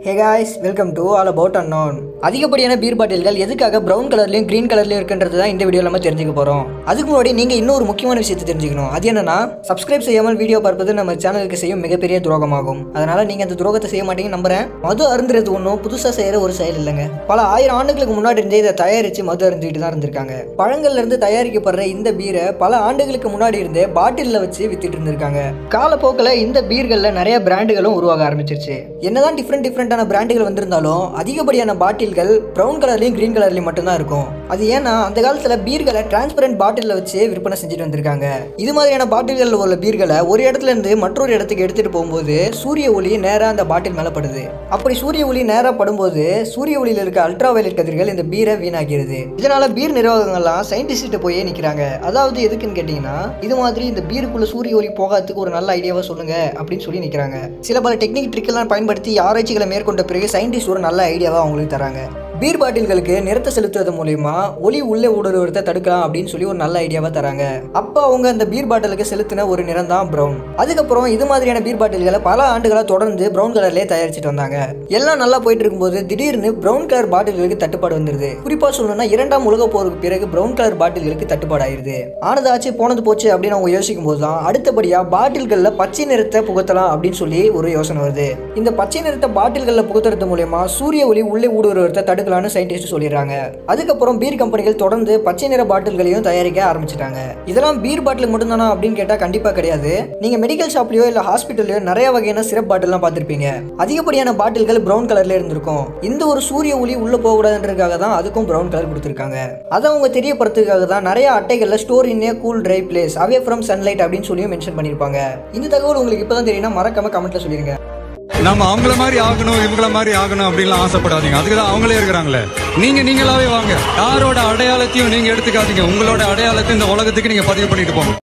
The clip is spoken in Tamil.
hey guys welcome to all about unknown அதிகப்படியான பீர் பாட்டில்கள் எதுக்காக ப்ரௌன் கலர்லையும் க்ரீன் கலர்லையும் இருக்குன்றது தான் இந்த வீடியோவில் நம்ம தெரிஞ்சுக்க போகிறோம் அதுக்கு முன்னாடி நீங்கள் இன்னொரு முக்கியமான விஷயத்தை தெரிஞ்சுக்கணும் அது என்னன்னா சப்ஸ்கிரைப் செய்யாமல் வீடியோ பார்ப்பது நம்ம சேனலுக்கு செய்யும் மிகப்பெரிய துரோகமாகும் அதனால் நீங்கள் அந்த துரோகத்தை செய்ய மாட்டீங்க நம்புறேன் மது அருந்துறது ஒன்றும் புதுசாக செய்கிற ஒரு செயல் இல்லைங்க பல ஆயிரம் ஆண்டுகளுக்கு முன்னாடி இருந்தே இதை தயாரித்து மது அருந்துட்டு தான் இருந்திருக்காங்க பழங்கள்ல இருந்து தயாரிக்கப்படுற இந்த பீரை பல ஆண்டுகளுக்கு முன்னாடி இருந்தே பாட்டிலில் வச்சு வித்துட்டு இருந்திருக்காங்க காலப்போக்கில் இந்த பீர்களில் நிறைய பிராண்டுகளும் உருவாக ஆரம்பிச்சிருச்சு என்னதான் டிஃப்ரெண்ட் டிஃப்ரெண்டான பிராண்டுகள் வந்திருந்தாலும் அதிகப்படியான பாட்டில்கள் ப்ரௌன் கலர்லையும் க்ரீன் கலர்லையும் மட்டும்தான் இருக்கும் அது ஏன்னா அந்த காலத்தில் பீர்களை டிரான்ஸ்பரண்ட் பாட்டிலில் வச்சு விற்பனை செஞ்சுட்டு வந்திருக்காங்க இது மாதிரியான பாட்டில்களில் உள்ள பீர்களை ஒரு இடத்துல இருந்து மற்றொரு இடத்துக்கு எடுத்துட்டு போகும்போது சூரிய ஒளி நேராக அந்த பாட்டில் மேலே படுது அப்படி சூரிய ஒளி நேராக படும்போது சூரிய ஒளியில் இருக்க அல்ட்ரா வயலட் கதிர்கள் இந்த பீரை வீணாக்கிறது இதனால பீர் நிர்வாகங்கள்லாம் சயின்டிஸ்ட்டு போய் நிற்கிறாங்க அதாவது எதுக்குன்னு கேட்டிங்கன்னா இது மாதிரி இந்த பீருக்குள்ள சூரிய ஒளி போகாததுக்கு ஒரு நல்ல ஐடியாவை சொல்லுங்க அப்படின்னு சொல்லி நிற்கிறாங்க சில பல டெக்னிக் ட்ரிக்கெல்லாம் பயன்படுத்தி ஆராய்ச்சிகளை மேற்கொண்ட பிறகு சயின்டிஸ்ட் ஒரு நல்ல ஐடியாவை அவங்களுக்கு தராங்க பீர் பாட்டில்களுக்கு நிறத்தை செலுத்துறது மூலியமா ஒளி உள்ளே ஊடுருவதை தடுக்கலாம் அப்படின்னு சொல்லி ஒரு நல்ல ஐடியாவை தராங்க அப்போ அவங்க அந்த பீர் பாட்டிலுக்கு செலுத்தின ஒரு நிறம் தான் ப்ரௌன் அதுக்கப்புறம் இது மாதிரியான பீர் பாட்டில்களை பல ஆண்டுகளாக தொடர்ந்து ப்ரௌன் கலர்லேயே தயாரிச்சுட்டு வந்தாங்க எல்லாம் நல்லா போயிட்டு இருக்கும்போது திடீர்னு ப்ரௌன் கலர் பாட்டில்களுக்கு தட்டுப்பாடு வந்துருது குறிப்பா சொல்லணும்னா இரண்டாம் உலக போருக்கு பிறகு ப்ரௌன் கலர் பாட்டில்களுக்கு தட்டுப்பாடு ஆயிருது ஆனதாச்சு போனது போச்சு அப்படின்னு அவங்க யோசிக்கும் போது தான் அடுத்தபடியா பாட்டில்களில் பச்சை நிறத்தை புகுத்தலாம் அப்படின்னு சொல்லி ஒரு யோசனை வருது இந்த பச்சை நிறத்தை பாட்டில்களில் புகுத்துறது மூலியமா சூரிய ஒளி உள்ளே ஊடுருவத்தை தடுக்கலாம்னு சயின்டிஸ்ட் சொல்லிடுறாங்க அதுக்கப்புறம் பீர் கம்பெனிகள் தொடர்ந்து பச்சை நிற பாட்டில்களையும் தயாரிக்க ஆரம்பிச்சிட்டாங்க இதெல்லாம் பீர் பாட்டில் மட்டும்தானா அப்படின்னு கேட்டால் கண்டிப்பாக கிடையாது நீங்க மெடிக்கல் ஷாப்லயோ இல்லை ஹாஸ்பிட்டல்லையோ நிறைய வகையான சிரப் பாட்டில்லாம் பார்த்துருப்பீங்க அதிகப்படியான பாட்டில்கள் ப்ரௌன் கலர்ல இருந்திருக்கும் இந்த ஒரு சூரிய ஒளி உள்ள போகக்கூடாதுன்றதுக்காக தான் அதுக்கும் ப்ரௌன் கலர் கொடுத்துருக்காங்க அதை அவங்க தெரியப்படுத்துறதுக்காக தான் நிறைய அட்டைகளில் store in a cool dry place away from sunlight அப்படின்னு சொல்லியும் மென்ஷன் பண்ணியிருப்பாங்க இந்த தகவல் உங்களுக்கு இப்போதான் தெரியும்னா மறக்காம கமெண்ட்ல சொல்லிருங்க நம்ம அவங்கள மாதிரி ஆகணும் இவங்கள மாதிரி ஆகணும் அப்படின்லாம் ஆசைப்படாதீங்க அதுக்கு தான் அவங்களே இருக்கிறாங்களே நீங்க நீங்களாவே வாங்க யாரோட அடையாளத்தையும் நீங்க எடுத்துக்காதீங்க உங்களோட அடையாளத்தை இந்த உலகத்துக்கு நீங்க பதிவு பண்ணிட்டு போங்க